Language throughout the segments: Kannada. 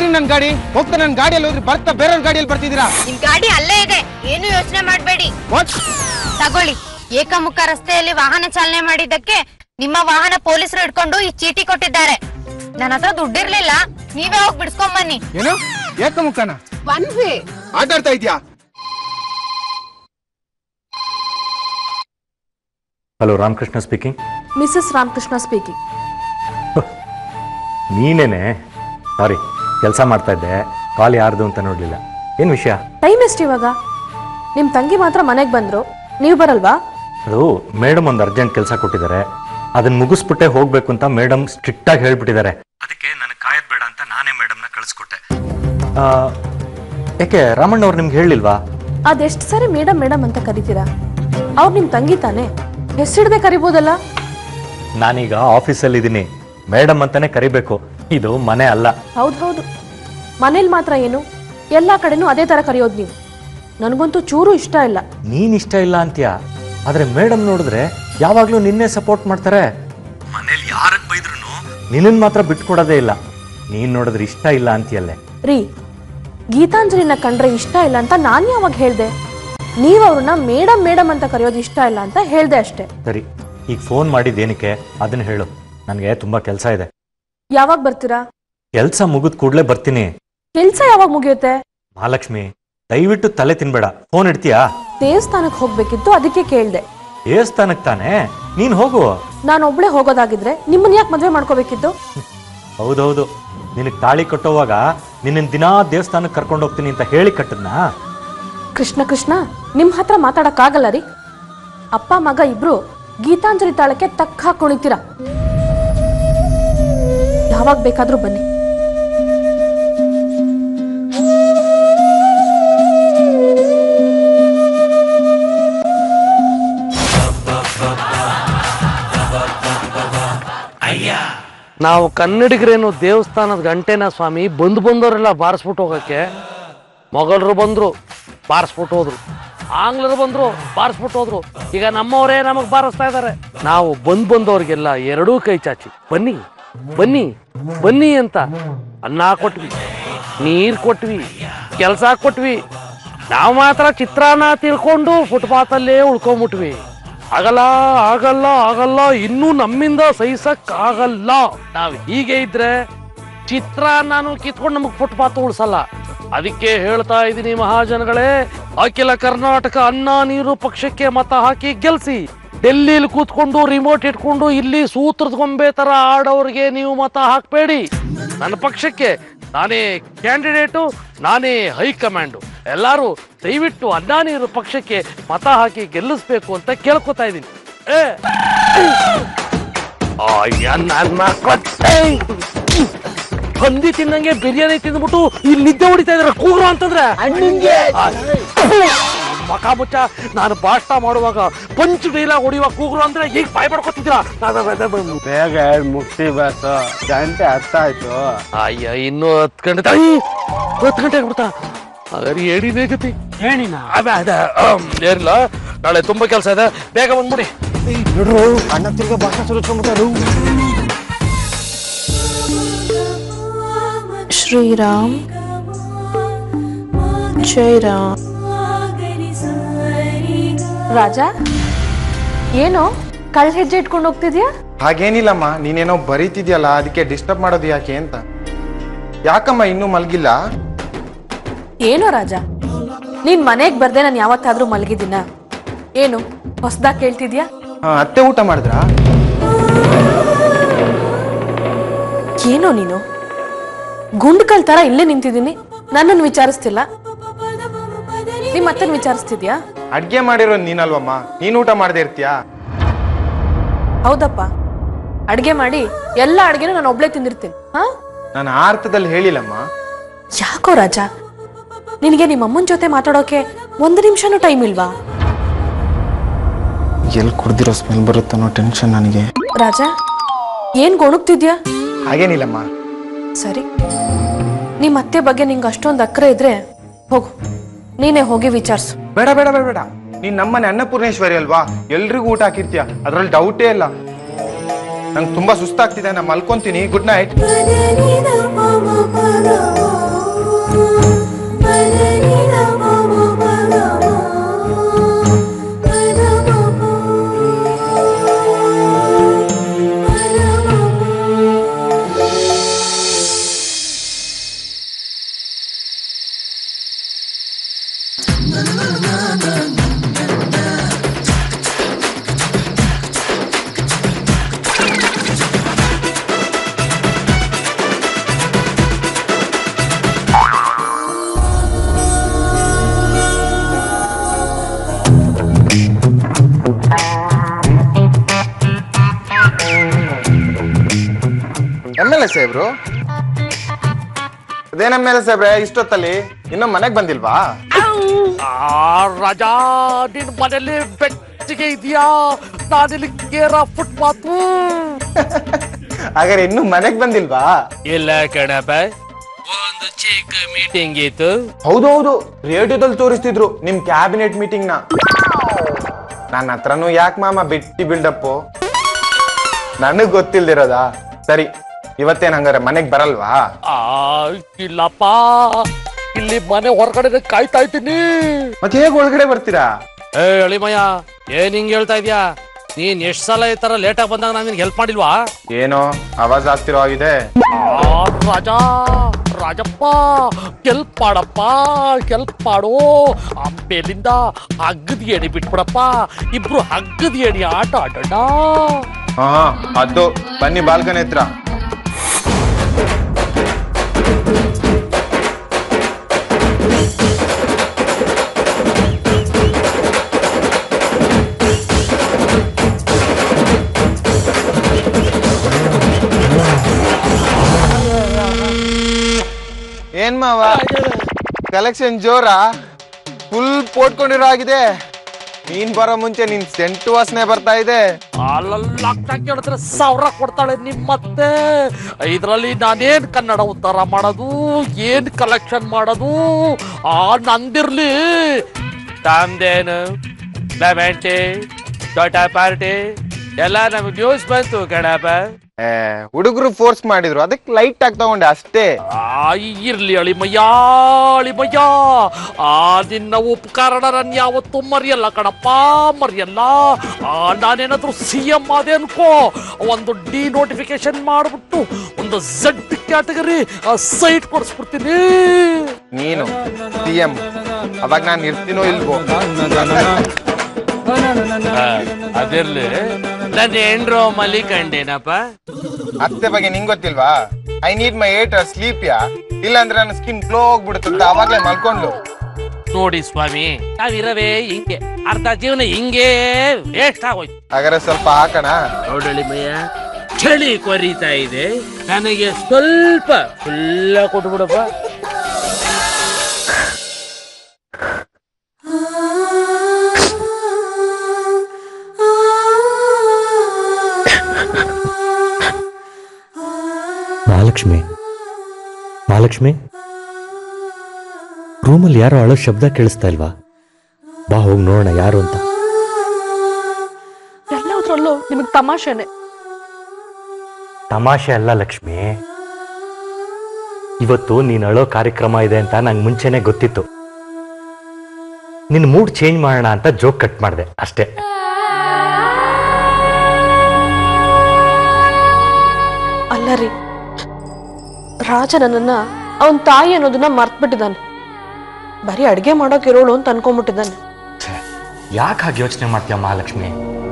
ಎಲ್ಲಿ ನನ್ ಗಾಡಿ ಹೋಗ್ತಾ ನನ್ ಗಾಡಿಯಲ್ಲಿ ಹೋದ್ರೆ ಬರ್ತಾ ಬೇರೆಯವ್ರ ಗಾಡಿಯಲ್ಲಿ ಬರ್ತಿದ್ದೀರಾ ನಿಮ್ ಗಾಡಿ ಅಲ್ಲೇ ಇದೆ ಏನು ಯೋಚನೆ ಮಾಡ್ಬೇಡಿ ವಾಟ್ ತಗೊಳ್ಳಿ ಏಕಮುಖ ರಸ್ತೆಯಲ್ಲಿ ವಾಹನ ಚಾಲನೆ ಮಾಡಿದ್ದಕ್ಕೆ ನಿಮ್ಮ ವಾಹನ ಪೊಲೀಸರು ಇಟ್ಕೊಂಡು ಈ ಚೀಟಿ ಕೊಟ್ಟಿದ್ದಾರೆ ನನ್ನ ಹತ್ರ ದುಡ್ಡಿರ್ಲಿಲ್ಲ ನೀವೇ ಹೋಗಿ ಬಿಡ್ಸ್ಕೊಂಡ್ ಬನ್ನಿ ಏನು ಏಕಮುಖನ ಬನ್ರಿ ಆಟ ಆಡ್ತಾ ಇದ್ಯಾ hello Ramakrishna speaking Mrs Ramakrishna speaking ನೀನೇನೆ ಸಾರಿ ಕೆಲಸ ಮಾಡ್ತಾ ಇದ್ದೆ ಕಾಲ್ ಯಾರ್ದು ಅಂತ ನೋಡಲಿಲ್ಲ ಏನು ವಿಷಯ ಟೈಮ್ ಎಷ್ಟು ಇವಾಗ ನಿಮ್ ತಂಗಿ ಮಾತ್ರ ಮನೆಗೆ ಬಂದ್ರು ನೀವು ಬರಲ್ವಾ ಅದು ಮೇಡಮ್ ಒಂದು ಅರ್ಜೆಂಟ್ ಕೆಲಸ ಕೊಟ್ಟಿದ್ದಾರೆ ಅದನ್ನ ಮುಗಿಸ್ಬಿಟ್ಟೆ ಹೋಗ್ಬೇಕು ಅಂತ ಮೇಡಮ್ ಸ್ಟ್ರಿಕ್ಟ್ ಆಗಿ ಹೇಳ್ಬಿಟ್ಟಿದ್ದಾರೆ ಅದಕ್ಕೆ ನನಗೆ ಕಾಯದ್ ಬೇಡ ಅಂತ ನಾನೇ ಮೇಡಮ್ನ ಕಳಿಸ್ಕೊಟ್ಟೆ ಯಾಕೆ ರಾಮಣ್ಣ ಅವ್ರು ನಿಮ್ಗೆ ಹೇಳಿಲ್ವಾ ಅದೆಷ್ಟು ಸಾರಿ ಮೇಡಮ್ ಮೇಡಮ್ ಅಂತ ಕರಿತೀರಾ ಅವ್ರು ನಿಮ್ ತಂಗಿ ತಾನೆ ಹೆಸರಿಡದೆ ಕರಿಬೋದಲ್ಲ ನಾನೀಗ ಆಫೀಸಲ್ಲಿ ಇದ್ದೀನಿ ಮೇಡಮ್ ಅಂತಾನೆ ಕರಿಬೇಕು ಇದು ಮನೆ ಅಲ್ಲ ಹೌದು ಹೌದು ಮನೇಲಿ ಮಾತ್ರ ಏನು ಎಲ್ಲಾ ಕಡೆನೂ ಅದೇ ತರ ಕರೆಯೋದು ನೀವು ನನಗಂತೂ ಚೂರು ಇಷ್ಟ ಇಲ್ಲ ನೀನ್ ಇಷ್ಟ ಇಲ್ಲ ಅಂತೀಯ ಆದ್ರೆ ಮೇಡಮ್ ನೋಡಿದ್ರೆ ಯಾವಾಗ್ಲೂ ನಿನ್ನೆ ಸಪೋರ್ಟ್ ಮಾಡ್ತಾರೆ ಮನೇಲಿ ಯಾರಕ್ ಬೈದ್ರು ನಿನ್ನನ್ ಮಾತ್ರ ಬಿಟ್ಕೊಡೋದೇ ಇಲ್ಲ ನೀನ್ ನೋಡಿದ್ರೆ ಇಷ್ಟ ಇಲ್ಲ ಅಂತೀಯಲ್ಲೇ ರೀ ಗೀತಾಂಜಲಿನ ಕಂಡ್ರೆ ಇಷ್ಟ ಇಲ್ಲ ಅಂತ ನಾನು ಯಾವಾಗ ಹೇಳ್ದೆ ನೀವು ಅವ್ರನ್ನ ಮೇಡಮ್ ಮೇಡಮ್ ಅಂತ ಕರೆಯೋದು ಇಷ್ಟ ಇಲ್ಲ ಅಂತ ಹೇಳ್ದೆ ಅಷ್ಟೇ ಸರಿ ಈಗ ಫೋನ್ ಮಾಡಿದ್ದೇನಕ್ಕೆ ಅದನ್ನ ಹೇಳು ನನಗೆ ತುಂಬಾ ಕೆಲಸ ಇದೆ ಯಾವಾಗ ಬರ್ತೀರಾ ಕೆಲಸ ಮುಗಿದ್ ಕೂಡ್ಲೇ ಬರ್ತೀನಿ ಕೆಲ್ಸ ಯಾವಾಗ ಮುಗಿಯುತ್ತೆ ಮಹಾಲಕ್ಷ್ಮಿ ದಯವಿಟ್ಟು ತಲೆ ತಿನ್ಬೇಡ ಫೋನ್ ಇಡ್ತೀಯಾ ದೇವಸ್ಥಾನಕ್ಕೆ ಹೋಗ್ಬೇಕಿತ್ತು ಅದಕ್ಕೆ ಕೇಳ್ದೆ ದೇವಸ್ಥಾನಕ್ ತಾನೇ ನೀನ್ ಹೋಗು ನಾನು ಒಬ್ಳೆ ಹೋಗೋದಾಗಿದ್ರೆ ನಿಮ್ಮನ್ನ ಯಾಕೆ ಮದ್ವೆ ಮಾಡ್ಕೋಬೇಕಿತ್ತು ಹೌದೌದು ನಿನಗ್ ತಾಳಿ ಕಟ್ಟೋವಾಗ ನಿನ್ನ ದಿನಾ ದೇವಸ್ಥಾನಕ್ಕೆ ಕರ್ಕೊಂಡು ಹೋಗ್ತೀನಿ ಅಂತ ಹೇಳಿ ಕಟ್ಟದ್ನಾ ಕೃಷ್ಣ ಕೃಷ್ಣ ನಿಮ್ ಹತ್ರ ಮಾತಾಡಕ್ಕಾಗಲ್ಲ ರೀ ಅಪ್ಪ ಮಗ ಇಬ್ರು ಗೀತಾಂಜಲಿ ತಾಳಕ್ಕೆ ತಕ್ಕ ಹಾಕೊಂಡಿತೀರಾ ಯಾವಾಗ ಬೇಕಾದ್ರೂ ಬನ್ನಿ ನಾವು ಕನ್ನಡಿಗರೇನು ದೇವಸ್ಥಾನದ ಗಂಟೆನ ಸ್ವಾಮಿ ಬಂದು ಬಂದವರೆಲ್ಲ ಬಾರಿಸ್ಬಿಟ್ಟು ಹೋಗಕ್ಕೆ ಮೊಘಲರು ಬಂದ್ರು ಬಾರಿಸ್ಬಿಟ್ಟು ಹೋದ್ರು ಆಂಗ್ಲರು ಬಂದ್ರು ಬಾರಿಸ್ಬಿಟ್ಟು ಹೋದ್ರು ಈಗ ನಮ್ಮವರೇ ನಮಗೆ ಬಾರಿಸ್ತಾ ಇದ್ದಾರೆ ನಾವು ಬಂದ್ ಬಂದವ್ರಿಗೆಲ್ಲ ಎರಡೂ ಕೈ ಚಾಚಿ ಬನ್ನಿ ಬನ್ನಿ ಬನ್ನಿ ಅಂತ ಅನ್ನ ಕೊಟ್ವಿ ನೀರ್ ಕೊಟ್ವಿ ಕೆಲಸ ಕೊಟ್ವಿ ನಾವು ಮಾತ್ರ ಚಿತ್ರಾನ್ನ ತಿಳ್ಕೊಂಡು ಫುಟ್ಪಾತಲ್ಲೇ ಉಳ್ಕೊಂಬಿಟ್ವಿ ಆಗಲ್ಲ ಆಗಲ್ಲ ಆಗಲ್ಲ ಇನ್ನೂ ನಮ್ಮಿಂದ ಸಹಿಸಕ್ ಆಗಲ್ಲ ನಾವ್ ಹೀಗೆ ಇದ್ರೆ ಚಿತ್ರಾನ್ನನು ಕಿತ್ಕೊಂಡು ನಮಗ್ ಫುಟ್ಪಾತ್ ಉಳ್ಸಲ್ಲ ಅದಕ್ಕೆ ಹೇಳ್ತಾ ಇದೀನಿ ಮಹಾಜನಗಳೇ ಅಖಿಲ ಕರ್ನಾಟಕ ಅನ್ನ ನೀರು ಪಕ್ಷಕ್ಕೆ ಮತ ಹಾಕಿ ಗೆಲ್ಸಿ ಡೆಲ್ಲಿಲಿ ಕೂತ್ಕೊಂಡು ರಿಮೋಟ್ ಇಟ್ಕೊಂಡು ಇಲ್ಲಿ ಸೂತ್ರದ ಗೊಂಬೆ ತರ ಆಡೋರಿಗೆ ನೀವು ಮತ ಹಾಕ್ಬೇಡಿ ನನ್ನ ಪಕ್ಷಕ್ಕೆ ನಾನೇ ಕ್ಯಾಂಡಿಡೇಟು ನಾನೇ ಹೈಕಮಾಂಡು ಎಲ್ಲರೂ ದಯವಿಟ್ಟು ಅನ್ನ ನೀರು ಪಕ್ಷಕ್ಕೆ ಮತ ಹಾಕಿ ಗೆಲ್ಲಿಸ್ಬೇಕು ಅಂತ ಕೇಳ್ಕೊತಾ ಇದ್ದೀನಿ ಏ ಅಯ್ಯ, ನನ್ನ ಕೊಟ್ಟೆ. ಹಂದಿ ತಿನ್ನಂಗೆ ಬಿರಿಯಾನಿ ತಿಂದ್ಬಿಟ್ಟು ಇಲ್ಲಿ ನಿದ್ದೆ ಹೊಡಿತಾ ಇದಾರೆ ಕೂಗ್ರು ಅಂತಂದ್ರೆ ಮಕ ಮುಚ್ಚ ನಾನು ಭಾಷಣ ಮಾಡುವಾಗ ಪಂಚ್ ಡೈಲಾಗ್ ಹೊಡಿಯುವಾಗ ಕೂಗ್ರು ಅಂದ್ರೆ ಈಗ ಬಾಯ್ ಪಡ್ಕೊತಿದ್ದೀರಾ ಬೇಗ ಹೇಳ್ ಮುಗ್ಸಿ ಬಸ್ ಗಂಟೆ ಅರ್ಥ ಆಯ್ತು ಅಯ್ಯ ಇನ್ನು ಹತ್ತು ಗಂಟೆ ತ- ಐ, ಹತ್ತು ಗಂಟೆ ಆಗ್ಬಿಡ್ತಾ ಹಾಗಾದ್ರೆ ಏನಿದೆ ಗತಿ ಏನಿನ ಅದ ಅದ ಏನಿಲ್ಲ ನಾಳೆ ತುಂಬಾ ಕೆಲಸ ಇದೆ ಬೇಗ ಬಂದ್ಬಿಡಿ ನೋಡ್ರು ಅಣ್ಣ ತಿರ್ಗ ಭಾಷಣ ಸುರಿಸ್ಕೊಂಡ್ಬಿಟ್ಟಾರು ಶ್ರೀರಾಮ್ ಜೈ ರಾಮ್ ರಾಜ ಏನು ಕಳ್ ಹೆಜ್ಜೆ ಇಟ್ಕೊಂಡು ಹೋಗ್ತಿದ್ಯಾ ಹಾಗೇನಿಲ್ಲಮ್ಮ ನೀನೇನೋ ಬರೀತಿದ್ಯಲ್ಲ ಅದಕ್ಕೆ ಡಿಸ್ಟರ್ಬ್ ಮಾಡೋದು ಯಾಕೆ ಅಂತ ಯಾಕಮ್ಮ ಇನ್ನೂ ಮಲ್ಗಿಲ್ಲ ಏನೋ ರಾಜ ನೀನ್ ಮನೆಗ್ ಬರ್ದೆ ನಾನು ಯಾವತ್ತಾದ್ರೂ ಮಲಗಿದ್ದೀನ ಏನು ಹೊಸ್ದಾಗ್ ಕೇಳ್ತಿದ್ಯಾ ಹಾ, ಅತ್ತೆ ಊಟ ಮಾಡಿದ್ರಾ ಏನೋ ನೀನು ಗುಂಡ್ಕಲ್ ತರ ಇಲ್ಲೇ ನಿಂತಿದ್ದೀನಿ ನನ್ನನ್ನು ವಿಚಾರಿಸ್ತಿಲ್ಲ ನಿಮ್ ಅತ್ತನ್ ವಿಚಾರಿಸ್ತಿದ್ಯಾ ಅಡ್ಗೆ ಮಾಡಿರೋದು ನೀನಲ್ವಮ್ಮ ನೀನ್ ಊಟ ಮಾಡದೇ ಇರ್ತೀಯಾ ಹೌದಪ್ಪ ಅಡ್ಗೆ ಮಾಡಿ ಎಲ್ಲ ಅಡ್ಗೆನೂ ನಾನು ಒಬ್ಳೆ ತಿಂದಿರ್ತೀನಿ ಹಾ ನಾನು ಆ ಅರ್ಥದಲ್ಲಿ ಹೇಳಿಲ್ಲಮ್ಮ ಯಾಕೋ ರಾಜ ನಿನಗೆ ನಿಮ್ಮ ಅಮ್ಮನ ಜೊತೆ ಮಾತಾಡೋಕೆ ಒಂದು ನಿಮಿಷನೂ ಟೈಮ್ ಇಲ್ವಾ ಎಲ್ಲಿ ಕುಡ್ದಿರೋ ಸ್ಮೆಲ್ ಬರುತ್ತನ್ನೋ ಟೆನ್ಷನ್ ನನಗೆ ರಾಜ ಏನ್ ಗೊಣಗ್ತಿದ್ಯಾ ಹಾಗೇನಿಲ್ಲಮ್ಮ ಸರಿ ನಿಮ್ಮ ಅತ್ತೆ ಬಗ್ಗೆ ನಿಂಗೆ ಅಷ್ಟೊಂದು ಅಕ್ರೆ ಇದ್ರೆ ಹೋಗು ನೀನೇ ಹೋಗಿ ವಿಚಾರಿಸು ಬೇಡ ಬೇಡ ಬೇಡ ಬೇಡ ನೀನ್ ನಮ್ಮನೆ ಅನ್ನಪೂರ್ಣೇಶ್ವರಿ ಅಲ್ವಾ ಎಲ್ರಿಗೂ ಊಟ ಹಾಕಿರ್ತೀಯ ಅದ್ರಲ್ಲಿ ಡೌಟೇ ಇಲ್ಲ ನಂಗೆ ತುಂಬಾ ಸುಸ್ತಾಗ್ತಿದೆ ನಾನು ಮಲ್ಕೊಂತೀನಿ ಗುಡ್ ನೈಟ್ ಪದನಿದ ಪಮ ಪದ ಎಮ್ ಎಲ್ ಎ ಸಾಹೇಬ್ರು ಅದೇನ್ ಎಮ್ ಎಲ್ ಎ ಸಾಹೇಬ್ರೆ ಇಷ್ಟೊತ್ತಲ್ಲಿ ಇನ್ನೂ ಮನೆಗ್ ಬಂದಿಲ್ವಾ ಆ ರಾಜಾ ನಿನ್ ಮನೇಲಿ ಬೆಟ್ಟಿಗೆ ಇದೆಯಾ ನಾನಿಲ್ಲಿ ಕೇರ ಫುಟ್ಪಾತು ಹಾಗಾದ್ರೆ ಇನ್ನೂ ಮನೆಗ್ ಬಂದಿಲ್ವಾ ಇಲ್ಲ ಕಣಪ್ಪ ಒಂದು ಚಿಕ್ಕ ಮೀಟಿಂಗ್ ಇತ್ತು ಹೌದು ಹೌದು ರೇಡಿಯೋದಲ್ಲಿ ತೋರಿಸ್ತಿದ್ರು ನಿಮ್ ಕ್ಯಾಬಿನೆಟ್ ಮೀಟಿಂಗ್ ನ ನನ್ನ ಹತ್ರನೂ ಯಾಕೆ ಮಾಮ ಬಿಟ್ಟಿ ಬಿಲ್ಡಪ್ಪು ನನಗ್ ಗೊತ್ತಿಲ್ದಿರೋದಾ ಸರಿ ಇವತ್ತೇನ್ ಹಂಗಾರೆ ಮನೆಗ್ ಬರಲ್ವಾ ಆ ಇಲ್ಲಪ್ಪ ಇಲ್ಲಿ ಮನೆ ಹೊರಗಡೆ ಕಾಯ್ತಾ ಇದ್ದೀನಿ ಮತ್ತೆ ಹೇಗ್ ಒಳಗಡೆ ಬರ್ತೀರಾ ಏ ಅಳಿಮಯ್ಯ ಏನ್ ಹಿಂಗ್ ಹೇಳ್ತಾ ಇದ್ಯಾ ನೀನ್ ಎಷ್ಟ್ ಸಲ ಈ ತರ ಲೇಟ್ ಆಗಿ ಬಂದಾಗ ನಾನು ನಿನ್ಗೆ ಹೆಲ್ಪ್ ಮಾಡಿಲ್ವಾ ಏನೋ ಆವಾಜ್ ಆಗ್ತಿರೋ ಆಗಿದೆ ಆ ರಾಜಾ ರಾಜಪ್ಪ ಹೆಲ್ಪ್ ಮಾಡಪ್ಪ ಹೆಲ್ಪ್ ಮಾಡು ಆಮೇಲಿಂದ ಹಗ್ಗದ ಎಣಿ ಬಿಟ್ಬಿಡಪ್ಪ ಇಬ್ರು ಹಗ್ಗದ ಎಣಿ ಆಟ ಆಡೋಣ ಹಾ ಅದು ಬನ್ನಿ ಬಾಲ್ಕನಿ ಹತ್ರ ಏನ್ ಮಾವ ಕಲೆಕ್ಷನ್ ಜೋರಾ ಫುಲ್ ಪೋಟ್ಕೊಂಡಿರೋ ಆಗಿದೆ ನೀನ್ ಬರೋ ಮುಂಚೆ ನಿನ್ ಸೆಂಟು ವಾಸನೆ ಬರ್ತಾ ಇದೆ ಅಲ್ಲಲ್ಲ ಕೇಳಿದ್ರೆ ಸಾವಿರ ಕೊಡ್ತಾಳೆ ನಿಮ್ಮತ್ತೆ ಇದ್ರಲ್ಲಿ ನಾನೇನ್ ಕನ್ನಡ ಉದ್ಧಾರ ಮಾಡೋದು ಏನ್ ಕಲೆಕ್ಷನ್ ಮಾಡೋದು ಆ ನಂದಿರ್ಲಿ ತಾಮ್ದೇನು ಲೆವೆಂಟಿ ದೊಡ್ಡ ಪಾರ್ಟಿ ಎಲ್ಲ ನಮ್ಗೆ ನ್ಯೂಸ್ ಬಂತು ಕಣಪ್ಪ ಏ ಹುಡುಗರು ಫೋರ್ಸ್ ಮಾಡಿದ್ರು ಅದಕ್ಕೆ ಲೈಟ್ ಆಗಿ ತಗೊಂಡೆ ಅಷ್ಟೇ ಆ ಇರ್ಲಿ ಅಳಿಮಯ್ಯ ಅಳಿಮಯ್ಯ ಆ ನಿನ್ನ ಉಪಕಾರಣ ನಾನು ಯಾವತ್ತೂ ಮರೆಯಲ್ಲ ಕಣಪ್ಪ ಮರೆಯಲ್ಲ ಆ ನಾನೇನಾದ್ರೂ ಸಿ ಎಂ ಆದೆ ಅನ್ಕೋ ಒಂದು ಡಿ ನೋಟಿಫಿಕೇಶನ್ ಮಾಡ್ಬಿಟ್ಟು ಒಂದು ಝಡ್ ಕ್ಯಾಟಗರಿ ಸೈಟ್ ಕೊಡಿಸ್ಬಿಡ್ತೀನಿ ನೀನು ಸಿ ಎಂ ಅವಾಗ ನಾನು ಇರ್ತೀನೋ ಇಲ್ವೋ ಅದಿರ್ಲಿ ನನ್ನ ಹೆಂಡ್ರು ಮಲಿಕಂಡೇನಪ್ಪ ಅತ್ತೆ ಬಗ್ಗೆ ನಿಂಗ್ ಗೊತ್ತಿಲ್ವಾ I need my eight sleep ಯಾ ಇಲ್ಲಾಂದ್ರೆ ನನ್ನ ಸ್ಕಿನ್ ಗ್ಲೋ ಹೋಗ್ಬಿಡುತ್ತೆ ಅಂತ ಅವಾಗ್ಲೇ ಮಲ್ಕೊಂಡು ನೋಡಿ ಸ್ವಾಮಿ ನಾವಿರವೇ ಹಿಂಗೆ ಅರ್ಧ ಜೀವನ ಹಿಂಗೆ ವೇಸ್ಟ್ ಆಗೋಯ್ತು ಹಾಗಾದ್ರೆ ಸ್ವಲ್ಪ ಹಾಕೋಣ ನೋಡಳಿ ಮಯ್ಯ ಚಳಿ ಕೊರಿತಾ ಇದೆ ನನಗೆ ಸ್ವಲ್ಪ ಫುಲ್ಲ ಕೊಟ್ಬಿಡಪ್ಪ ಮಹಾಲಕ್ಷ್ಮಿ ಮಹಾಲಕ್ಷ್ಮಿ ರೂಮಲ್ಲಿ ಯಾರೋ ಅಳೋ ಶಬ್ದ ಕೇಳಿಸ್ತಾ ಇಲ್ವಾ ಬಾ ಹೋಗಿ ನೋಡೋಣ ಯಾರು ಅಂತ ಎಲ್ಲದ್ರಲ್ಲೂ ನಿಮಗೆ ತಮಾಷೆನೆ ತಮಾಷೆ ಅಲ್ಲ ಲಕ್ಷ್ಮಿ ಇವತ್ತು ನೀನು ಅಳೋ ಕಾರ್ಯಕ್ರಮ ಇದೆ ಅಂತ ನಂಗೆ ಮುಂಚೆನೆ ಗೊತ್ತಿತ್ತು ನಿನ್ನ ಮೂಡ್ ಚೇಂಜ್ ಮಾಡೋಣ ಅಂತ ಜೋಕ್ ಕಟ್ ಮಾಡಿದೆ ಅಷ್ಟೇ ಅಲ್ಲ ರೀ ರಾಜ ನನ್ನನ್ನ ಅವನ್ ತಾಯಿ ಅನ್ನೋದನ್ನ ಮರ್ತ್ಬಿಟ್ಟಿದ್ದಾನೆ ಬರೀ ಅಡ್ಗೆ ಮಾಡೋಕ್ ಇರೋಳು ಅಂತ ಅನ್ಕೊಂಡ್ಬಿಟ್ಟಿದ್ದಾನೆ ಯಾಕೆ ಹಾಗೆ ಯೋಚನೆ ಮಾಡ್ತೀಯ ಮಹಾಲಕ್ಷ್ಮಿ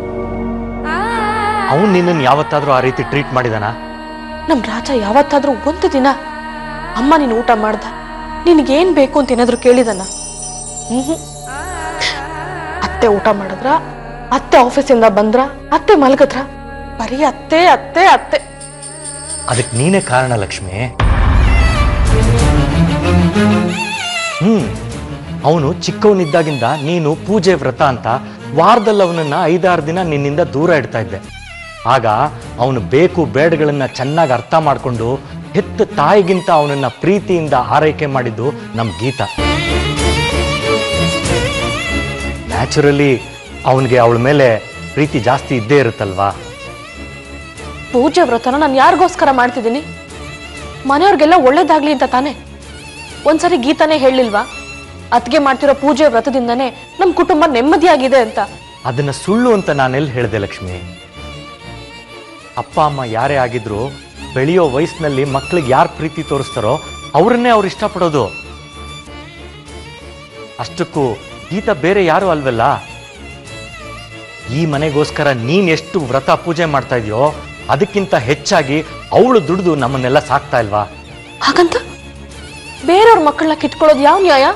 ಅವನು ನಿನ್ನನ್ನು ಯಾವತ್ತಾದ್ರೂ ಆ ರೀತಿ ಟ್ರೀಟ್ ಮಾಡಿದಾನ ನಮ್ ರಾಜ ಯಾವತ್ತಾದ್ರೂ ಒಂದು ದಿನ ಅಮ್ಮ ನೀನು ಊಟ ಮಾಡ್ದ ನಿನಗೇನ್ ಬೇಕು ಅಂತ ಏನಾದ್ರು ಕೇಳಿದನ ಹ್ಮ್ ಅತ್ತೆ ಊಟ ಮಾಡಿದ್ರ ಅತ್ತೆ ಆಫೀಸಿಂದ ಬಂದ್ರ ಅತ್ತೆ ಮಲಗದ್ರ ಬರೀ ಅತ್ತೆ ಅತ್ತೆ ಅತ್ತೆ ಅದಕ್ಕೆ ನೀನೇ ಕಾರಣ ಲಕ್ಷ್ಮಿ ಹ್ಮ್ ಅವನು ಚಿಕ್ಕವನಿದ್ದಾಗಿಂದ ನೀನು ಪೂಜೆ ವ್ರತ ಅಂತ ವಾರದಲ್ಲಿ ಅವನನ್ನ ಐದಾರು ದಿನ ನಿನ್ನಿಂದ ದೂರ ಇಡ್ತಾ ಇದ್ದೆ ಆಗ ಅವನು ಬೇಕು ಬೇಡಗಳನ್ನ ಚೆನ್ನಾಗಿ ಅರ್ಥ ಮಾಡಿಕೊಂಡು ಹೆತ್ತ ತಾಯಿಗಿಂತ ಅವನನ್ನ ಪ್ರೀತಿಯಿಂದ ಆರೈಕೆ ಮಾಡಿದ್ದು ನಮ್ ಗೀತ ನ್ಯಾಚುರಲಿ ಅವನಿಗೆ ಅವಳ ಮೇಲೆ ಪ್ರೀತಿ ಜಾಸ್ತಿ ಇದ್ದೇ ಇರುತ್ತಲ್ವಾ ಪೂಜೆ ವ್ರತನ ನಾನು ಯಾರಿಗೋಸ್ಕರ ಮಾಡ್ತಿದ್ದೀನಿ ಮನೆಯವ್ರಿಗೆಲ್ಲ ಒಳ್ಳೇದಾಗ್ಲಿ ಅಂತ ತಾನೆ ಒಂದ್ಸರಿ ಗೀತಾನೇ ಹೇಳಿಲ್ವಾ ಅತ್ಗೆ ಮಾಡ್ತಿರೋ ಪೂಜೆ ವ್ರತದಿಂದನೇ ನಮ್ ಕುಟುಂಬ ನೆಮ್ಮದಿಯಾಗಿದೆ ಅಂತ ಅದನ್ನ ಸುಳ್ಳು ಅಂತ ನಾನೆಲ್ಲಿ ಹೇಳಿದೆ ಲಕ್ಷ್ಮಿ ಅಪ್ಪ ಅಮ್ಮ ಯಾರೇ ಆಗಿದ್ರು ಬೆಳೆಯೋ ವಯಸ್ಸಿನಲ್ಲಿ ಮಕ್ಳಿಗೆ ಯಾರು ಪ್ರೀತಿ ತೋರಿಸ್ತಾರೋ ಅವ್ರನ್ನೇ ಅವ್ರು ಇಷ್ಟಪಡೋದು ಅಷ್ಟಕ್ಕೂ ಗೀತ ಬೇರೆ ಯಾರು ಅಲ್ವಲ್ಲ ಈ ಮನೆಗೋಸ್ಕರ ನೀನ್ ಎಷ್ಟು ವ್ರತ ಪೂಜೆ ಮಾಡ್ತಾ ಇದೆಯೋ ಅದಕ್ಕಿಂತ ಹೆಚ್ಚಾಗಿ ಅವಳು ದುಡಿದು ನಮ್ಮನ್ನೆಲ್ಲ ಸಾಕ್ತಾ ಇಲ್ವಾ ಹಾಗಂತ ಬೇರೆಯವ್ರ ಮಕ್ಕಳನ್ನ ಕಿತ್ಕೊಳ್ಳೋದು ಯಾವ ನ್ಯಾಯ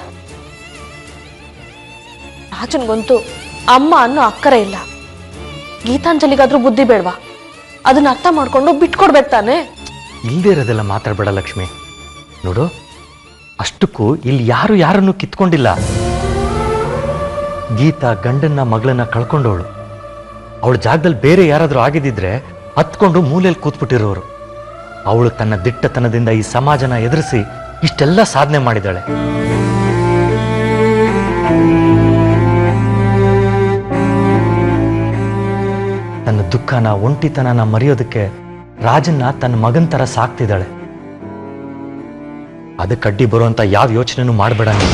ರಾಜನ್ಗಂತೂ ಅಮ್ಮ ಅನ್ನೋ ಅಕ್ಕರೆ ಇಲ್ಲ ಗೀತಾಂಜಲಿಗಾದ್ರೂ ಬುದ್ಧಿ ಬೇಡ್ವಾ ಅದನ್ನ ಅರ್ಥ ಮಾಡ್ಕೊಂಡು ಬಿಟ್ಕೊಡ್ಬೇಕು ತಾನೆ ಇಲ್ಲದೆ ಇರೋದೆಲ್ಲ ಮಾತಾಡ್ಬೇಡ ಲಕ್ಷ್ಮಿ ನೋಡು ಅಷ್ಟಕ್ಕೂ ಇಲ್ಲಿ ಯಾರು ಯಾರನ್ನು ಕಿತ್ಕೊಂಡಿಲ್ಲ ಗೀತಾ ಗಂಡನ್ನ ಮಗಳನ್ನ ಕಳ್ಕೊಂಡವಳು ಅವಳ ಜಾಗದಲ್ಲಿ ಬೇರೆ ಯಾರಾದ್ರೂ ಆಗಿದ್ದಿದ್ರೆ ಹತ್ಕೊಂಡು ಮೂಲೆಯಲ್ಲಿ ಕೂತ್ಬಿಟ್ಟಿರೋರು ಅವಳು ತನ್ನ ದಿಟ್ಟತನದಿಂದ ಈ ಸಮಾಜನ ಎದುರಿಸಿ ಇಷ್ಟೆಲ್ಲ ಸಾಧನೆ ಮಾಡಿದಾಳೆ ತನ್ನ ದುಃಖನ ಒಂಟಿತನನ ಮರೆಯೋದಕ್ಕೆ ರಾಜನ್ನ ತನ್ನ ಮಗನ್ ತರ ಸಾಕ್ತಿದ್ದಾಳೆ ಅದಕ್ಕೆ ಅಡ್ಡಿ ಬರುವಂತ ಯಾವ ಯೋಚನೆನೂ ಮಾಡಬೇಡ ನೀನು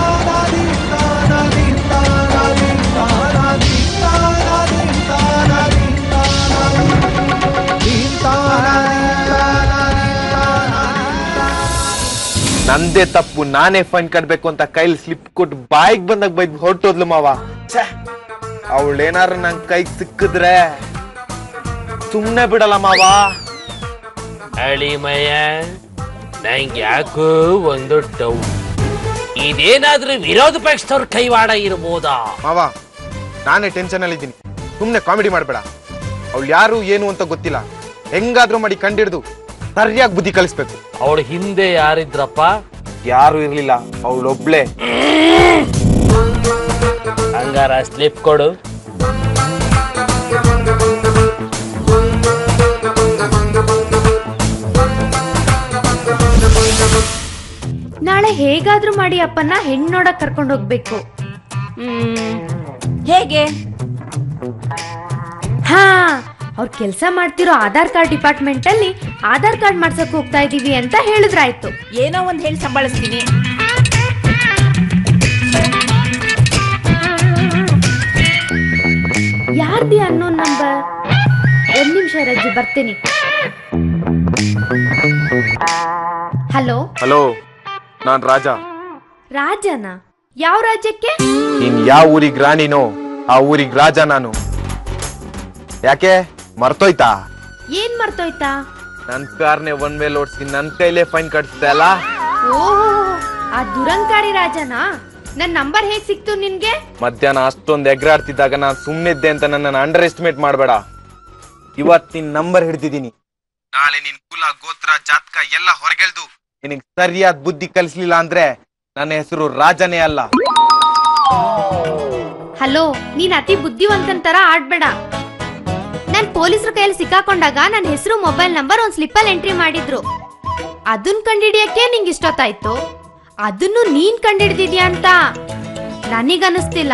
ನಂದೇ ತಪ್ಪು ನಾನೇ ಫೈನ್ ಕಟ್ಬೇಕು ಅಂತ ಕೈಲಿ ಸ್ಲಿಪ್ ಕೊಟ್ಟು ಬಾಯಿಗೆ ಬಂದಾಗ ಬೈದ್ ಹೊರಟೋದ್ಲು ಮಾವ ಅವಳೇನಾರು ನನ್ ಕೈಗೆ ಸಿಕ್ಕಿದ್ರೆ ಸುಮ್ನೆ ಬಿಡಲ್ಲ ಮಾವ ಅಳಿಮಯ ನಂಗೆ ಯಾಕೋ ಒಂದು ಡೌಟ್ ಇದೇನಾದ್ರೂ ವಿರೋಧ ಪಕ್ಷದವ್ರ ಕೈವಾಡ ಇರ್ಬೋದಾ ಮಾವ ನಾನೇ ಟೆನ್ಷನ್ ಅಲ್ಲಿ ಇದ್ದೀನಿ ಸುಮ್ನೆ ಕಾಮಿಡಿ ಮಾಡ್ಬೇಡ ಅವಳು ಯಾರು ಏನು ಅಂತ ಗೊತ್ತಿಲ್ಲ ಹೆಂಗಾದ್ರೂ ಮಾಡಿ ಕಂಡಿಡ್ದು ಸರಿಯಾಗಿ ಬುದ್ಧಿ ಕಲಿಸ್ಬೇಕು ಅವಳ ಹಿಂದೆ ಯಾರಿದ್ರಪ್ಪ ಯಾರು ಇರ್ಲಿಲ್ಲ ಅವಳೊಬ್ಳೆ ಹಂಗಾರ ಸ್ಲಿಪ್ ಕೊಡು ನಾಳೆ ಹೇಗಾದ್ರೂ ಮಾಡಿ ಅಪ್ಪನ್ನ ಹೆಣ್ಣು ನೋಡಕ್ ಕರ್ಕೊಂಡು ಹೋಗ್ಬೇಕು ಹ್ಮ್, ಹೇಗೆ ಹಾ ಅವ್ರು ಕೆಲಸ ಮಾಡ್ತಿರೋ ಆಧಾರ್ ಕಾರ್ಡ್ ಡಿಪಾರ್ಟ್ಮೆಂಟ್ ಅಲ್ಲಿ ಆಧಾರ್ ಕಾರ್ಡ್ ಮಾಡ್ಸಕ್ ಹೋಗ್ತಾ ಇದೀವಿ ಅಂತ ಹೇಳಿದ್ರಾಯ್ತು ಏನೋ ಒಂದ್ ಹೇಳಿ ಸಂಭಾಳಿಸ್ತೀನಿ ಯಾರ್ದಿ ಅನ್ನೋ ನಂಬರ್ ಒಂದ್ ನಿಮಿಷ ರಜ್ಜಿ ಬರ್ತೀನಿ ಹಲೋ ಹಲೋ ನಾನ್ ರಾಜ ರಾಜನ ಯಾವ ರಾಜ್ಯಕ್ಕೆ ನೀನ್ ಯಾವ ಊರಿಗ್ ರಾಣಿನೋ ಆ ಊರಿಗ್ ರಾಜ ನಾನು ಯಾಕೆ ಮರ್ತೋಯ್ತಾ ಏನ್ ಮರ್ತೋಯ್ತಾ ನನ್ ಕಾರ್ನೆ ಒನ್ ಮೇಲೆ ಓಡಿಸಿ ನನ್ ಕೈಲೇ ಫೈನ್ ಕಟ್ಸ್ದೆ ಅಲ್ಲ ಓಹೋ ಆ ದುರಂಕಾರಿ ರಾಜನಾ ನನ್ ನಂಬರ್ ಹೇಗ್ ಸಿಕ್ತು ನಿನ್ಗೆ ಮಧ್ಯಾಹ್ನ ಅಷ್ಟೊಂದ್ ಎಗ್ರಾಡ್ತಿದ್ದಾಗ ನಾನ್ ಸುಮ್ನಿದ್ದೆ ಅಂತ ನನ್ನ ಅಂಡರ್ ಎಸ್ಟಿಮೇಟ್ ಮಾಡ್ಬೇಡ ಇವತ್ ನಿನ್ ನಂಬರ್ ಹಿಡ್ದಿದ್ದೀನಿ ನಾಳೆ ನಿನ್ ಕುಲ ಗೋತ್ರ ಜಾತಕ ಎಲ್ಲ ಹೊರಗೆಳ್ದು ನಿನಗ್ ಸರಿಯಾದ ಬುದ್ಧಿ ಕಲಿಸ್ಲಿಲ್ಲ ಅಂದ್ರೆ ನನ್ನ ಹೆಸರು ರಾಜನೇ ಅಲ್ಲ ಹಲೋ ನೀನ್ ಅತಿ ಬುದ್ಧಿವಂತನ್ ತರ ಆಡ್ಬೇಡ ನಾನ್ ಪೊಲೀಸರ ಕೈಯಲ್ಲಿ ಸಿಕ್ಕಾಕೊಂಡಾಗ ನನ್ನ ಹೆಸರು ಮೊಬೈಲ್ ನಂಬರ್ ಒಂದ್ ಸ್ಲಿಪ್ಪಲ್ಲಿ ಎಂಟ್ರಿ ಮಾಡಿದ್ರು ಅದನ್ ಕಂಡಿಡಿಯಕ್ಕೆ ನಿಂಗೆ ಇಷ್ಟೊತ್ತಾಯ್ತು ಅದನ್ನು ನೀನ್ ಕಂಡಿಡ್ದಿದ್ಯಾ ಅಂತ ನನಗನ್ನಿಸ್ತಿಲ್ಲ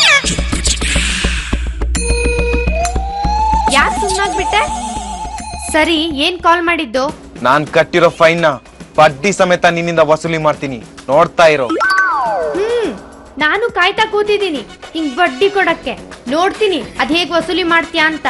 ಯಾಕೆ ಸುಮ್ಮನಾಗ್ಬಿಟ್ಟೆ ಸರಿ ಏನ್ ಕಾಲ್ ಮಾಡಿದ್ದು ನಾನ್ ಕಟ್ಟಿರೋ ಫೈನ್ ನ ಬಡ್ಡಿ ಸಮೇತ ನಿನ್ನಿಂದ ವಸೂಲಿ ಮಾಡ್ತೀನಿ ನೋಡ್ತಾ ಇರೋ ಹ್ಮ್ ನಾನು ಕಾಯ್ತಾ ಕೂತಿದ್ದೀನಿ ಹಿಂಗ್ ಬಡ್ಡಿ ಕೊಡಕ್ಕೆ ನೋಡ್ತೀನಿ ಅದ್ ಹೇಗ್ ವಸೂಲಿ ಮಾಡ್ತೀಯಾ ಅಂತ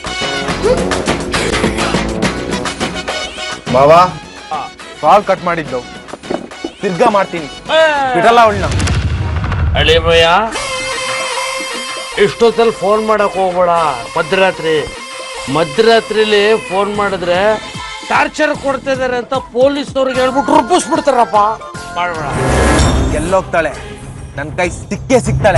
ಬಾವಾ ಕಾಲ್ ಕಟ್ ಮಾಡಿದ್ದು ತಿರ್ಗಾ ಮಾಡ್ತೀನಿ ಬಿಡಲ್ಲ ಅವಳನ್ನ ಅಳಿಮಯ್ಯ ಇಷ್ಟೊತ್ತಲ್ಲಿ ಫೋನ್ ಮಾಡಕ್ ಹೋಗ್ಬೇಡ ಮಧ್ಯರಾತ್ರಿ ಮಧ್ಯರಾತ್ರಿಲಿ ಫೋನ್ ಮಾಡಿದ್ರೆ ಟಾರ್ಚರ್ ಕೊಡ್ತಾ ಇದಾರೆ ಅಂತ ಪೊಲೀಸ್ನವ್ರಿಗೆ ಹೇಳ್ಬಿಟ್ಟು ರೂಪಿಸ್ಬಿಡ್ತಾರಪ್ಪ ಮಾಡ್ಬೇಡ ಎಲ್ಲೋಗ್ತಾಳೆ ನನ್ ಕೈ ಸಿಕ್ಕೇ ಸಿಗ್ತಾಳೆ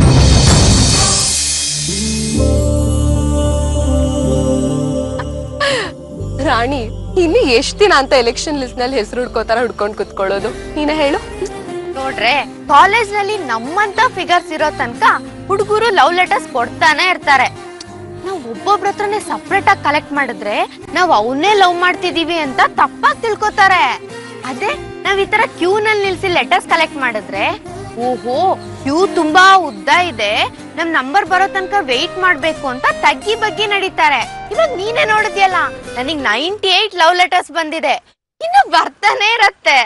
ರಾಣಿ ಇನ್ನು ಎಷ್ಟ್ ದಿನ ಅಂತ ಎಲೆಕ್ಷನ್ ಲಿಸ್ಟ್ ನಲ್ಲಿ ಹೆಸರು ಹುಡ್ಕೋತಾರ ಹುಡ್ಕೊಂಡ್ ಕುತ್ಕೊಳ್ಳೋದು ನೀನೇ ಹೇಳು ನೋಡ್ರೆ ಕಾಲೇಜ್ ನಲ್ಲಿ ನಮ್ಮಂತ ಫಿಗರ್ಸ್ ಇರೋ ತನಕ ಹುಡುಗರು ಲವ್ ಲೆಟರ್ಸ್ ಕೊಡ್ತಾನೆ ಇರ್ತಾರೆ ನಾವು ಒಬ್ಬೊಬ್ರ ಹತ್ರನೇ ಸಪ್ರೇಟ್ ಆಗಿ ಕಲೆಕ್ಟ್ ಮಾಡಿದ್ರೆ ನಾವು ಅವನ್ನೇ ಲವ್ ಮಾಡ್ತಿದೀವಿ ಅಂತ ತಪ್ಪಾಗಿ ತಿಳ್ಕೊತಾರೆ ಅದೇ ನಾವ್ ಈ ತರ ಕ್ಯೂ ನಲ್ಲಿ ನಿಲ್ಸಿ ಲೆಟರ್ಸ್ ಕಲೆಕ್ಟ್ ಮಾಡಿದ್ರೆ ಓಹೋ ಕ್ಯೂ ತುಂಬಾ ಉದ್ದ ಇದೆ ನಮ್ ನಂಬರ್ ಬರೋ ತನಕ ವೆಯ್ಟ್ ಮಾಡ್ಬೇಕು ಅಂತ ತಗ್ಗಿ ಬಗ್ಗಿ ನಡೀತಾರೆ ಇವಾಗ ನೀನೇ ನೋಡಿದ್ಯಲ್ಲ ನನಗ್ ನೈಂಟಿ ಏಟ್ ಲವ್ ಲೆಟರ್ಸ್ ಬಂದಿದೆ ಇನ್ನು ಬರ್ತಾನೆ ಇರತ್ತೆ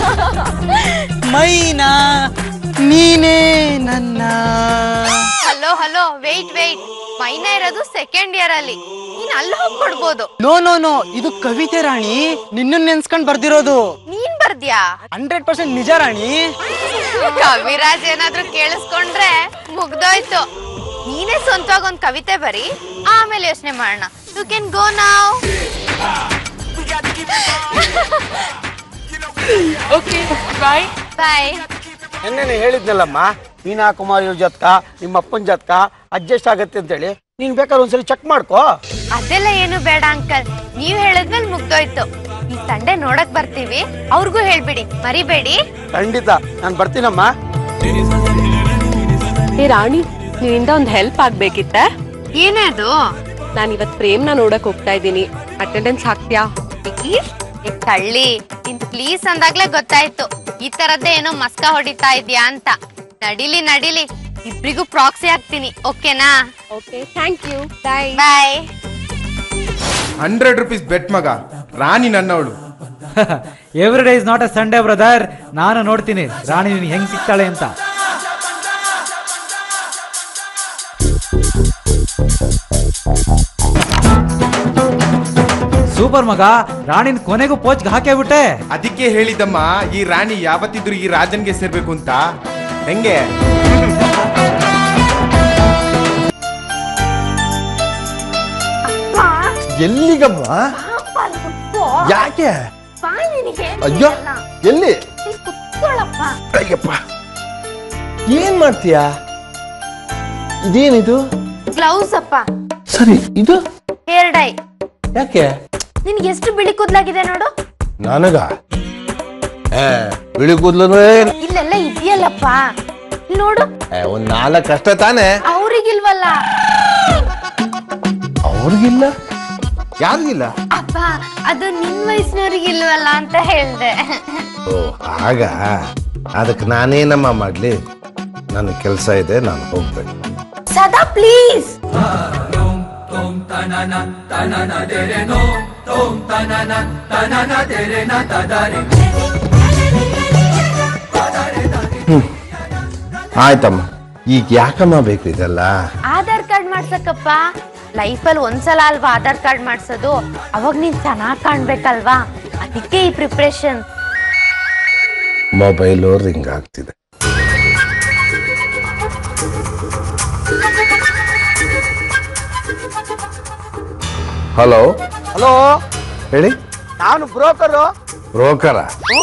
ಮೈನಾ ನೀನೇ ನನ್ನ hello hello wait wait Maina ಇರೋದು ಸೆಕೆಂಡ್ ಇಯರ್ ಅಲ್ಲಿ ನೀನ್ ಅಲ್ಲಿ ಹೋಗಿ ಕೊಡ್ಬೋದು ನೋ ನೋ ನೋ ಇದು ಕವಿತೆ ರಾಣಿ ನಿನ್ನನ್ ನೆನ್ಸ್ಕೊಂಡ್ ಬರ್ದಿರೋದು ನೀನ್ ಬರ್ದ್ಯಾ ಹಂಡ್ರೆಡ್ ಪರ್ಸೆಂಟ್ ನಿಜ ರಾಣಿ ಕವಿರಾಜ್ ಏನಾದ್ರೂ ಕೇಳಿಸ್ಕೊಂಡ್ರೆ ಮುಗ್ದೋಯ್ತು ನೀನೇ ಸ್ವಂತವಾಗಿ ಒಂದ್ ಕವಿತೆ ಬರಿ ಆಮೇಲೆ ಯೋಚನೆ ಮಾಡೋಣ ಯು ಕ್ಯಾನ್ ಗೋ ನಾವ್ ಓಕೆ ಬಾಯ್ ಬಾಯ್ ನಿನ್ನೆ ಹೇಳಿದ್ನಲ್ಲಮ್ಮ ಮೀನಾ ಕುಮಾರಿ ಅವ್ರ ಜೊತ್ಕ ನಿಮ್ಮ ಅಪ್ಪನ ಜೊತ್ಕ ಅಡ್ಜಸ್ಟ್ ಆಗತ್ತೆ ಅಂತೇಳಿ ನೀನ್ ಬೇಕಾದ್ರೆ ಒಂದ್ಸರಿ ಚೆಕ್ ಮಾಡ್ಕೋ ಅದೆಲ್ಲ ಏನು ಬೇಡ ಅಂಕಲ್ ನೀವ್ ಹೇಳಿದ್ಮೇಲೆ ಮುಗ್ದೋಯ್ತು ಈ ಸಂಡೆ ನೋಡಕ್ ಬರ್ತೀವಿ ಅವ್ರಿಗೂ ಹೇಳ್ಬಿಡಿ ಮರಿಬೇಡಿ ಖಂಡಿತ ನಾನು ಬರ್ತೀನಮ್ಮ ಏ ರಾಣಿ ನಿನ್ನಿಂದ ಒಂದ್ ಹೆಲ್ಪ್ ಆಗ್ಬೇಕಿತ್ತ ಏನೇ ಅದು ನಾನ್ ಇವತ್ ಪ್ರೇಮ್ನ ನೋಡಕ್ ಹೋಗ್ತಾ ಇದ್ದೀನಿ ಅಟೆಂಡೆನ್ಸ್ ಹಾಕ್ತ್ಯಾ ಪ್ಲೀಸ್ ತಳ್ಳಿ ಇನ್ ಪ್ಲೀಸ್ ಅಂದಾಗ್ಲೇ ಗೊತ್ತಾಯ್ತು ಈ ತರದ್ದೇ ಏನೋ ಮಸ್ಕ ಹೊಡಿತಾ ಇದ್ಯಾ ಅಂತ ನಡಿಲಿ ನಡಿಲಿ ಇಬ್ರಿಗೂ ಪ್ರಾಕ್ಸಿ ಹಾಕ್ತೀನಿ ಓಕೆನಾ okay thank you bye bye hundred rupees bet ಮಗ ರಾಣಿ ನನ್ನವಳು every day is not a Sunday brother ನಾನು ನೋಡ್ತೀನಿ ರಾಣಿ ನಿನ್ಗೆ ಹೆಂಗ್ ಸಿಗ್ತಾಳೆ ಅಂತ ಸೂಪರ್ ಮಗ ರಾಣಿನ ಕೊನೆಗೂ ಪೋಚ್ಗೆ ಹಾಕೇ ಬಿಟ್ಟೆ ಅದಕ್ಕೆ ಹೇಳಿದಮ್ಮ ಈ ರಾಣಿ ಯಾವತ್ತಿದ್ರು ಈ ರಾಜನ್ಗೆ ಸೇರ್ಬೇಕು ಅಂತ ಹೆಂಗೆ ಎಲ್ಲಿಗಮ್ಮ ಯಾಕೆ ಅಯ್ಯೋ ಎಲ್ಲಿ ಅಯ್ಯಪ್ಪ ಏನ್ ಮಾಡ್ತೀಯಾ ಇದೇನಿದು ಗ್ಲೌಸ್ ಅಪ್ಪ ಸರಿ ಇದು ಹೇರ್ ಡೈ ಯಾಕೆ ನಿನ್ಗೆ ಎಷ್ಟು ಬಿಳಿ ಕೂದ್ಲಾಗಿದೆ ನೋಡು ನನಗ ಏ ಬಿಳಿ ಕೂದ್ಲು ಇಲ್ಲೆಲ್ಲ ಇದೆಯಲ್ಲಪ್ಪ ಇಲ್ಲ್ ನೋಡು ಒಂದ್ ನಾಲ್ಕು ಕಷ್ಟ ತಾನೆ ಅವ್ರಿಗಿಲ್ವಲ್ಲ ಅವ್ರಿಗಿಲ್ಲ ಯಾರಿಗಿಲ್ಲ ಅಪ್ಪ ಅದು ನಿನ್ ವಯಸ್ಸಿನವ್ರಿಗಿಲ್ವಲ್ಲ ಅಂತ ಹೇಳ್ದೆ ಓ ಆಗ ಅದಕ್ಕೆ ನಾನೇನಮ್ಮ ಮಾಡ್ಲಿ ನನ್ನ ಕೆಲಸ ಇದೆ ನಾನು ಹೋಗ್ಬೇಕು ಸದಾ ಪ್ಲೀಸ್ ಆಯ್ತಮ್ಮ ಈಗ ಯಾಕಮ್ಮ ಬೇಕು ಇದೆಲ್ಲ ಆಧಾರ್ ಕಾರ್ಡ್ ಮಾಡ್ಸಕ್ಕಪ್ಪ ಲೈಫಲ್ಲಿ ಒಂದ್ಸಲ ಅಲ್ವಾ ಆಧಾರ್ ಕಾರ್ಡ್ ಮಾಡ್ಸೋದು ಅವಾಗ ನೀನ್ ಚೆನ್ನಾಗ್ ಕಾಣ್ಬೇಕಲ್ವಾ ಅದಕ್ಕೆ ಈ ಪ್ರಿಪ್ರೇಷನ್ ಮೊಬೈಲು ರಿಂಗ್ ಆಗ್ತಿದೆ ಹಲೋ ಹಲೋ ಹೇಳಿ ನಾನು ಬ್ರೋಕರು ಬ್ರೋಕರ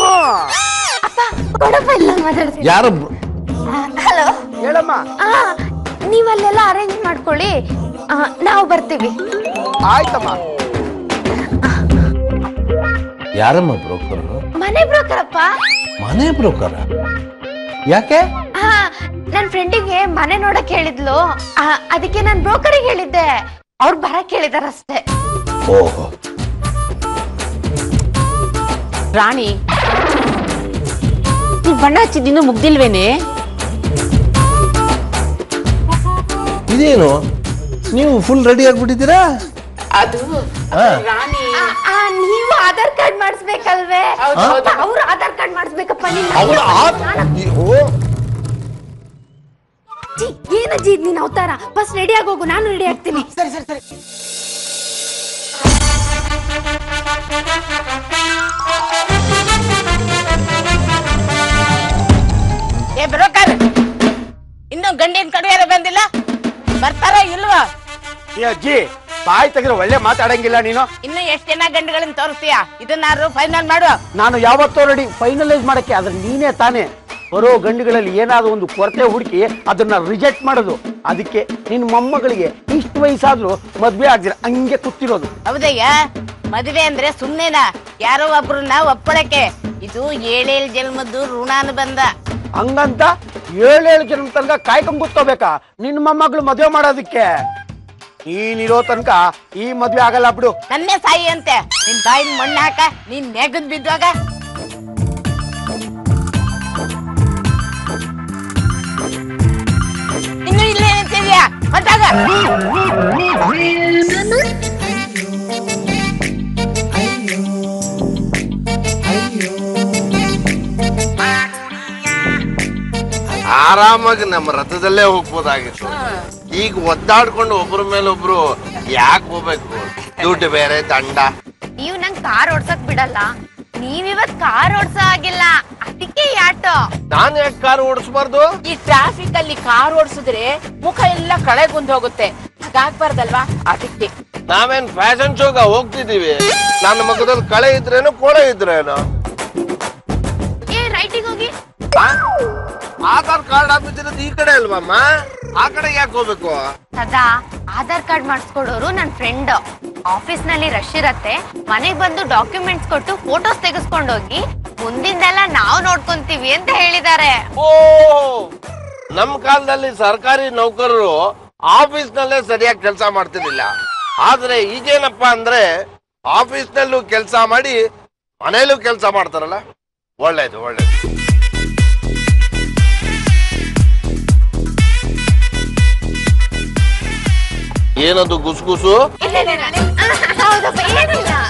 ಕೊಡಪ್ಪ ಇಲ್ಲ ಮಾತಾಡ್ತೀನಿ ಯಾರು ಹಲೋ ಹೇಳಮ್ಮ ನೀವಲ್ಲೆಲ್ಲ ಅರೇಂಜ್ ಮಾಡ್ಕೊಳ್ಳಿ ಆ, ನಾವು ಬರ್ತೀವಿ ಆಯ್ತಮ್ಮ ಯಾರಮ್ಮ ಬ್ರೋಕರ್ ಮನೆ ಬ್ರೋಕರಪ್ಪ ಮನೆ ಬ್ರೋಕರ ಯಾಕೆ ಹಾ ನನ್ ಫ್ರೆಂಡಿಗೆ ಮನೆ ನೋಡಕ್ ಹೇಳಿದ್ಲು ಆ, ಅದಕ್ಕೆ ನಾನ್ ಬ್ರೋಕರಿಗೆ ಹೇಳಿದ್ದೆ ಅವ್ರು ಬರಕ್ ಹೇಳಿದಾರಷ್ಟೇ ಓಹೋ ರಾಣಿ ನೀ ಬಣ್ಣ ಹಚ್ಚಿದ್ದು ಮುಗ್ದಿಲ್ವೇನೆ ಇದೇನು ನೀವು ಫುಲ್ ರೆಡಿ ಆಗ್ಬಿಟ್ಟಿದ್ದೀರಾ ಅದು ಹಾ. ಆ, ಆ, ನೀವು ಆಧಾರ್ ಕಾರ್ಡ್ ಮಾಡಿಸ್ಬೇಕಲ್ವೇ ಅವ್ರು ಆಧಾರ್ ಕಾರ್ಡ್ ಮಾಡಿಸ್ಬೇಕಪ್ಪ ನೀನು ಅವ್ರ ಆ- ಈ- ಓ ಅಜ್ಜಿ, ಏನಜ್ಜಿ ಇದ್ ನೀನ್ ಅವತಾರ ಫಸ್ಟ್ ರೆಡಿ ಆಗೋಗು ನಾನು ರೆಡಿ ಆಗ್ತೀನಿ ಸರಿ ಸರಿ ಸರಿ ಏ ಬ್ರೋಕರ್ ಇನ್ನು ಗಂಡಿನ ಕಡೆಯಾರ ಬಂದಿಲ್ಲ ಬರ್ತಾರ ಇಲ್ವಾ ಈ ಅಜ್ಜಿ ಬಾಯ್ ತೆಗೆದ್ರೆ ಒಳ್ಳೆ ಮಾತಾಡಂಗಿಲ್ಲ ನೀನು ಇನ್ನು ಎಷ್ಟ್ ಜನ ಗಂಡುಗಳನ್ನ ತೋರಿಸ್ತೀಯ ಇದನ್ನಾರು ಫೈನಲ್ ಮಾಡು ನಾನು ಯಾವತ್ತೋ ರೆಡಿ ಫೈನಲೈಸ್ ಮಾಡಕ್ಕೆ ಆದ್ರೆ ನೀನೇ ತಾನೇ ಬರೋ ಗಂಡುಗಳಲ್ಲಿ ಏನಾದ್ರು ಒಂದು ಕೊರತೆ ಹುಡುಕಿ ಅದನ್ನ ರಿಜೆಕ್ಟ್ ಮಾಡೋದು ಅದಕ್ಕೆ ನಿನ್ನ ಮೊಮ್ಮಗಳಿಗೆ ಇಷ್ಟು ವಯಸ್ಸಾದ್ರೂ ಮದ್ವೆ ಆಗ್ದಿರ ಹಂಗೆ ಕೂತಿರೋದು ಹೌದಯ್ಯ ಮದುವೆ ಅಂದ್ರೆ ಸುಮ್ನೆನಾ ಯಾರೋ ಒಬ್ರನ್ನ ಒಪ್ಪಳಕ್ಕೆ ಇದು ಏಳೇಳ್ ಜನ್ಮದ್ದು ಋಣಾನು ಬಂದ ಹಂಗಂತ ಏಳೇಳು ಜನ ತನಕ ಕಾಯ್ಕೊಂಡ್ ಕೂತ್ಕೋಬೇಕಾ ನಿನ್ನ ಮೊಮ್ಮಗಳು ಮದುವೆ ಮಾಡೋದಕ್ಕೆ ನೀನಿರೋ ತನಕ ಈ ಮದ್ವೆ ಆಗಲ್ಲ ಬಿಡು ನನ್ನೇ ಸಾಯಿ ಅಂತೆ ನಿನ್ ಬಾಯಿನ ಮಣ್ಣು ಹಾಕ ನೀನ್ ನೆಗದ್ ಬಿದ್ದಾಗ ಇನ್ನು ಇಲ್ಲೇ ನಿಂತಿದ್ಯಾ ಹೊತ್ತಾಗ ಆರಾಮಾಗಿ ನಮ್ಮ ರಥದಲ್ಲೇ ಹೋಗ್ಬೋದಾಗಿತ್ತು ಈಗ ಒದ್ದಾಡ್ಕೊಂಡು ಒಬ್ರ ಮೇಲೆ ಒಬ್ರು ಯಾಕೆ ಹೋಗ್ಬೇಕು ದುಡ್ಡು ಬೇರೆ ದಂಡ ನೀವ್ ನಂಗ್ ಕಾರ್ ಓಡ್ಸಕ್ ಬಿಡಲ್ಲ ನೀವಿವತ್ ಕಾರ್ ಓಡ್ಸೋ ಆಗಿಲ್ಲ ಅದಕ್ಕೆ ಯಾಟೋ ನಾನ್ ಯಾಕೆ ಕಾರ್ ಓಡಿಸ್ಬಾರ್ದು ಈ ಟ್ರಾಫಿಕ್ ಅಲ್ಲಿ ಕಾರ್ ಓಡಿಸಿದ್ರೆ ಮುಖ ಎಲ್ಲ ಕಳೆಗುಂದ್ ಹೋಗುತ್ತೆ ಹಾಗಾಗ್ಬಾರ್ದಲ್ವಾ ಅದಕ್ಕೆ ನಾವೇನ್ ಫ್ಯಾಷನ್ ಶೋಗ ಹೋಗ್ತಿದೀವಿ ನನ್ನ ಮಗದಲ್ಲಿ ಕಳೆ ಇದ್ರೇನು ಕೊಳೆ ಇದ್ರೇನು ಏ ರೈಟಿಗೆ ಹೋಗಿ ಆ? ಆಧಾರ್ ಕಾರ್ಡ್ ಆಫೀಸ್ ಇರೋದು ಈ ಕಡೆ ಅಲ್ವಮ್ಮ ಆ ಕಡೆ ಯಾಕೆ ಹೋಗ್ಬೇಕು ಸದಾ ಆಧಾರ್ ಕಾರ್ಡ್ ಮಾಡಿಸ್ಕೊಡೋರು ನನ್ ಫ್ರೆಂಡ್ ಆಫೀಸ್ ನಲ್ಲಿ ರಶ್ ಇರತ್ತೆ ಮನೆಗ್ ಬಂದು ಡಾಕ್ಯುಮೆಂಟ್ಸ್ ಕೊಟ್ಟು ಫೋಟೋಸ್ ತೆಗೆಸ್ಕೊಂಡೋಗಿ ಮುಂದಿಂದೆಲ್ಲ ನಾವು ನೋಡ್ಕೊಂತೀವಿ ಅಂತ ಹೇಳಿದ್ದಾರೆ ಓ ನಮ್ ಕಾಲದಲ್ಲಿ ಸರ್ಕಾರಿ ನೌಕರರು ಆಫೀಸ್ ನಲ್ಲೇ ಸರಿಯಾಗಿ ಕೆಲಸ ಮಾಡ್ತಿರ್ಲಿಲ್ಲ ಆದ್ರೆ ಈಗೇನಪ್ಪ ಅಂದ್ರೆ ಆಫೀಸ್ ನಲ್ಲೂ ಕೆಲಸ ಮಾಡಿ ಮನೇಲೂ ಕೆಲಸ ಮಾಡ್ತಾರಲ್ಲ ಒಳ್ಳೇದು ಒಳ್ಳೇದು ಏನದು ಗುಸುಗುಸು ಹೌದಪ್ಪ ಏನಿಲ್ಲ